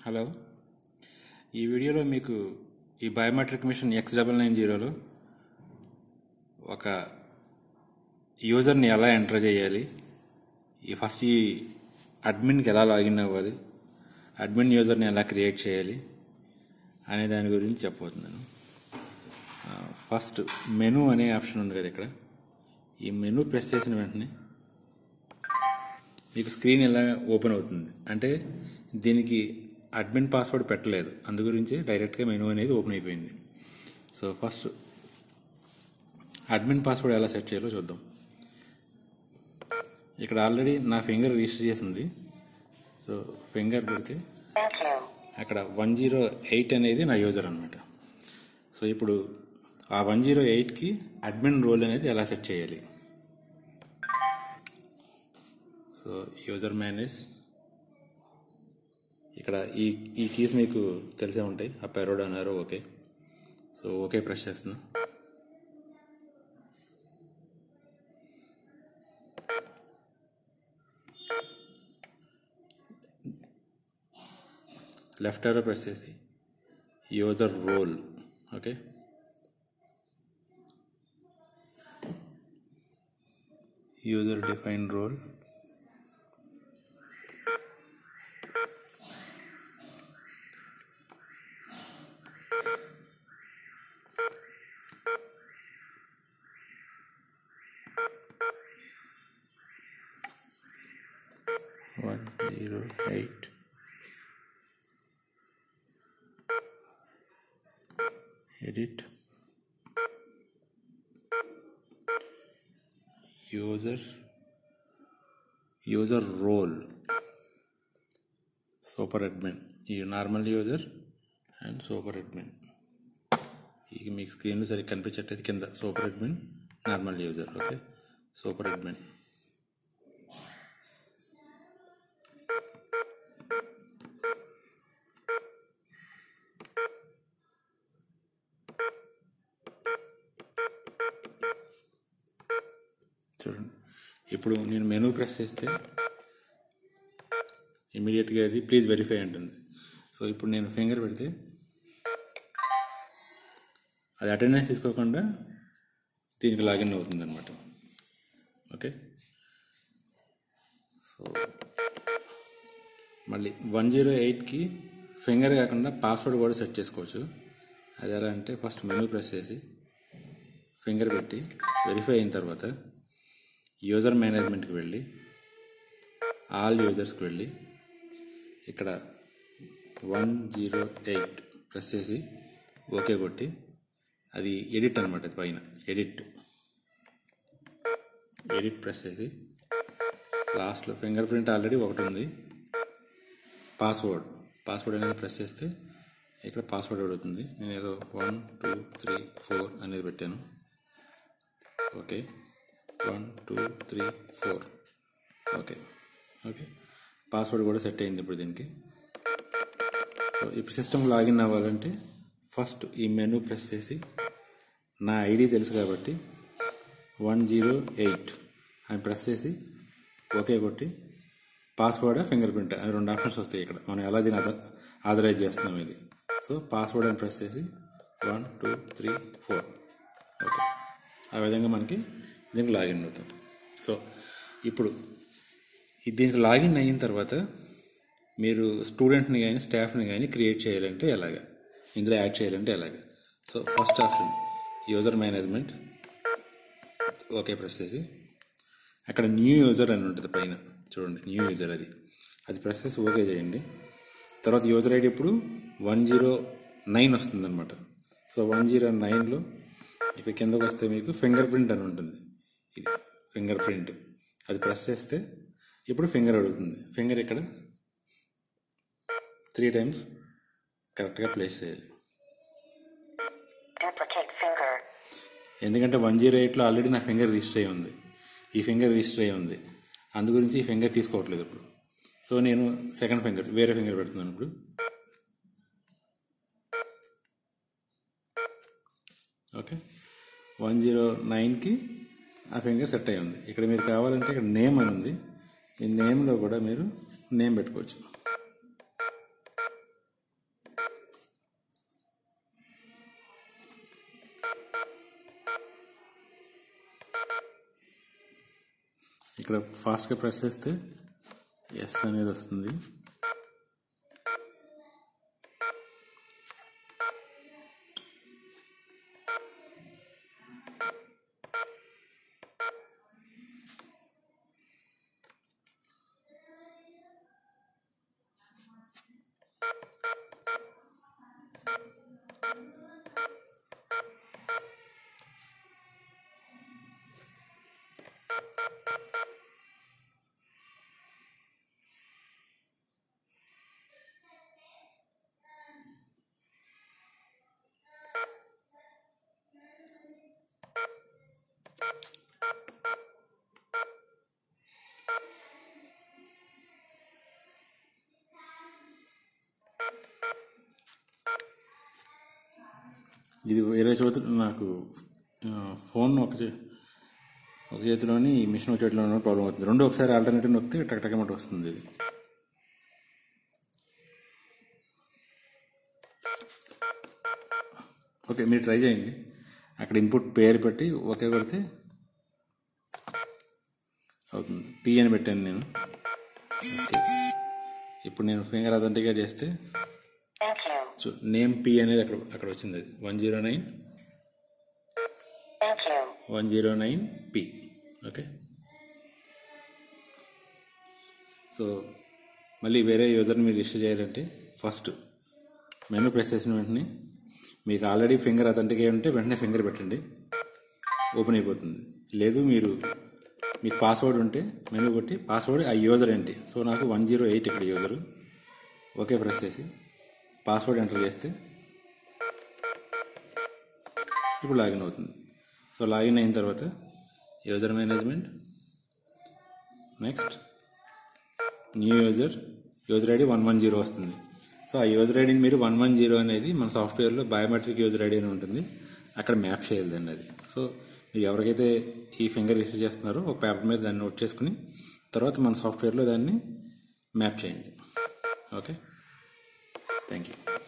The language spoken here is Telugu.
హలో ఈ వీడియోలో మీకు ఈ biometric machine X double nine జీరోలో ఒక యూజర్ని ఎలా ఎంటర్ చేయాలి ఈ ఫస్ట్ ఈ అడ్మిన్కి ఎలా లాగిన్ అవ్వాలి అడ్మిన్ యూజర్ని ఎలా క్రియేట్ చేయాలి అనే దాని గురించి చెప్పబోతున్నాను ఆ, ఫస్ట్ మెనూ అనే ఆప్షన్ ఉంది కదా ఇక్కడ ఈ మెనూ ప్రెస్ చేసిన వెంటనే మీకు స్క్రీన్ ఇలా ఓపెన్ అవుతుంది అంటే దీనికి అడ్మిన్ పాస్వర్డ్ పెట్టలేదు అందు గురించి డైరెక్ట్గా మెనూ అనేది ఓపెన్ అయిపోయింది సో ఫస్ట్ అడ్మిన్ పాస్వర్డ్ ఎలా సెట్ చేయాలో చూద్దాం ఇక్కడ ఆల్రెడీ నా ఫింగర్ రిజిస్టర్ చేసింది సో ఫింగర్ పెడితే Thank you. అక్కడ వన్ జీరో ఎయిట్ అనేది నా యూజర్ అనమాట సో ఇప్పుడు ఆ వన్ జీరో ఎయిట్కి అడ్మిన్ రోల్ అనేది ఎలా సెట్ చేయాలి సో యూజర్ మేనేజ్ ఇక్కడ ఈ ఈ కీస్ మీకు తెలిసే ఉంటాయి ఆ పెరోడ్ అన్నారు ఓకే సో ఓకే ప్రెస్ చేస్తున్నా లెఫ్ట్ ఆరో ప్రెస్ చేసి user role okay user define role one zero eight edit user user role super admin ఈ normal user and super admin ఇక మీకు స్క్రీన్లో సరిగ్గా కనిపించట్లేదు కింద super admin normal user okay super admin చూడండి ఇప్పుడు నేను మెనూ ప్రెస్ చేస్తే ఇమీడియట్గా అది ప్లీజ్ వెరిఫై అంటుంది సో ఇప్పుడు నేను ఫింగర్ పెడితే అది అటెండెన్స్ తీసుకోకుండా దీనికి లాగిన్ అవుతుంది అనమాట ఓకే సో మళ్ళీ వన్ జీరో ఎయిట్కి ఫింగర్ కాకుండా పాస్వర్డ్ కూడా సెట్ చేసుకోవచ్చు అది ఎలా అంటే ఫస్ట్ మెనూ ప్రెస్ చేసి ఫింగర్ పెట్టి వెరిఫై అయిన తర్వాత యూజర్ మేనేజ్మెంట్కి వెళ్ళి ఆల్ యూజర్స్కి వెళ్ళి ఇక్కడ వన్ జీరో ఎయిట్ ప్రెస్ చేసి ఓకే కొట్టి అది ఎడిట్ అనమాట అది పైన ఎడిట్ ఎడిట్ ప్రెస్ చేసి లాస్ట్లో ఫింగర్ ప్రింట్ ఆల్రెడీ ఒకటి ఉంది పాస్వర్డ్ పాస్వర్డ్ అనేది ప్రెస్ చేస్తే ఇక్కడ పాస్వర్డ్ అడుగుతుంది నేను ఏదో వన్ టూ త్రీ ఫోర్ అనేది పెట్టాను okay one two three four okay okay password కూడా సెట్ అయింది ఇప్పుడు దీనికి సో ఇప్పుడు సిస్టమ్ లాగిన్ అవ్వాలంటే ఫస్ట్ ఈ మెనూ ప్రెస్ చేసి నా ఐడి తెలుసు కాబట్టి వన్ జీరో ఎయిట్ అని ప్రెస్ చేసి ఓకే కొట్టి పాస్వర్డ్ ఫింగర్ ప్రింట్ అని రెండు ఆప్షన్స్ వస్తాయి ఇక్కడ మనం ఎలా దీన్ని ఆథరైజ్ చేస్తున్నాం ఇది సో పాస్వర్డ్ అని ప్రెస్ చేసి one two three four okay ఆ విధంగా మనకి దీనికి లాగిన్ అవుతాం సో ఇప్పుడు ఈ దీనికి లాగిన్ అయిన తర్వాత మీరు స్టూడెంట్ని కానీ స్టాఫ్ని కానీ క్రియేట్ చేయాలంటే ఎలాగా ఇందులో యాడ్ చేయాలంటే ఎలాగా so first option user management okay press చేసి అక్కడ న్యూ యూజర్ అని ఉంటుంది పైన చూడండి న్యూ యూజర్ అది అది ప్రెస్ చేసి ఓకే చేయండి తర్వాత యూజర్ ఐడి ఇప్పుడు వన్ జీరో నైన్ వస్తుంది అనమాట సో వన్ జీరో నైన్లో ఇక్కడ కిందకు వస్తే మీకు ఫింగర్ ప్రింట్ అని ఉంటుంది ఇది ఫింగర్ ప్రింట్ అది ప్రెస్ చేస్తే ఇప్పుడు ఫింగర్ అడుగుతుంది ఫింగర్ ఇక్కడ త్రీ టైమ్స్ కరెక్ట్గా ప్లేస్ చేయాలి Duplicate finger. ఎందుకంటే వన్ జీరో ఎయిట్లో ఆల్రెడీ నా ఫింగర్ రిజిస్టర్ అయి ఉంది ఈ ఫింగర్ రిజిస్టర్ అయి ఉంది అందు గురించి ఈ ఫింగర్ తీసుకోవట్లేదు ఇప్పుడు సో నేను సెకండ్ ఫింగర్ వేరే ఫింగర్ పెడుతున్నాను ఇప్పుడు ఓకే వన్ జీరో నైన్కి ఆ ఫింగర్ సెట్ అయి ఉంది ఇక్కడ మీరు కావాలంటే ఇక్కడ నేమ్ అని ఉంది ఈ నేమ్లో కూడా మీరు నేమ్ పెట్టుకోవచ్చు ఇక్కడ ఫాస్ట్గా ప్రెస్ చేస్తే ఎస్ అనేది వస్తుంది ఇది వేరే చోట నాకు ఆ, ఫోన్ ఒక చే- ఒక చేతిలోని ఈ మిషన్ ఒక చేతిలోనూ ప్రాబ్లం అవుతుంది రెండు ఒకసారి ఆల్టర్నేటివ్ నొక్కితే టక్ టకమట వస్తుంది ఇది ఓకే మీరు ట్రై చేయండి అక్కడ ఇన్పుట్ పేరు పెట్టి ఓకే కొడితే అవుతుంది పి అని పెట్టాను నేను ఓకే ఇప్పుడు నేను ఫింగర్ అథెంటికేట్ చేస్తే Thank you. So name P అనేది అక్కడ అక్కడ వచ్చింది అది one zero nine Thank you. One zero nine P okay so మళ్ళీ వేరే యూజర్ని మీరు రిజిస్టర్ చేయాలంటే ఫస్ట్ మెనూ ప్రెస్ చేసిన వెంటనే మీకు ఆల్రెడీ ఫింగర్ అథెంటికేట్ ఉంటే వెంటనే ఫింగర్ పెట్టండి ఓపెన్ అయిపోతుంది లేదు మీరు మీకు పాస్వర్డ్ ఉంటే మెనూ కొట్టి పాస్వర్డ్ ఆ యూజర్ ఏంటి సో నాకు వన్ జీరో ఎయిట్ ఇక్కడ యూజరు ఓకే ప్రెస్ చేసి పాస్వర్డ్ ఎంటర్ చేస్తే ఇప్పుడు లాగిన్ అవుతుంది సో లాగిన్ అయిన తర్వాత user management next new user user ID one one zero వస్తుంది సో ఆ యూజర్ ఐడిని మీరు వన్ వన్ జీరో అనేది మన సాఫ్ట్వేర్లో బయోమెట్రిక్ యూజర్ ఐడి అని ఉంటుంది అక్కడ మ్యాప్ చేయాలి దాన్ని అది సో మీరు ఎవరికైతే ఈ ఫింగర్ రిజిస్టర్ చేస్తున్నారో ఒక పేపర్ మీద దాన్ని నోట్ చేసుకుని తర్వాత మన సాఫ్ట్వేర్లో దాన్ని మ్యాప్ చేయండి ఓకే థ్యాంక్ యూ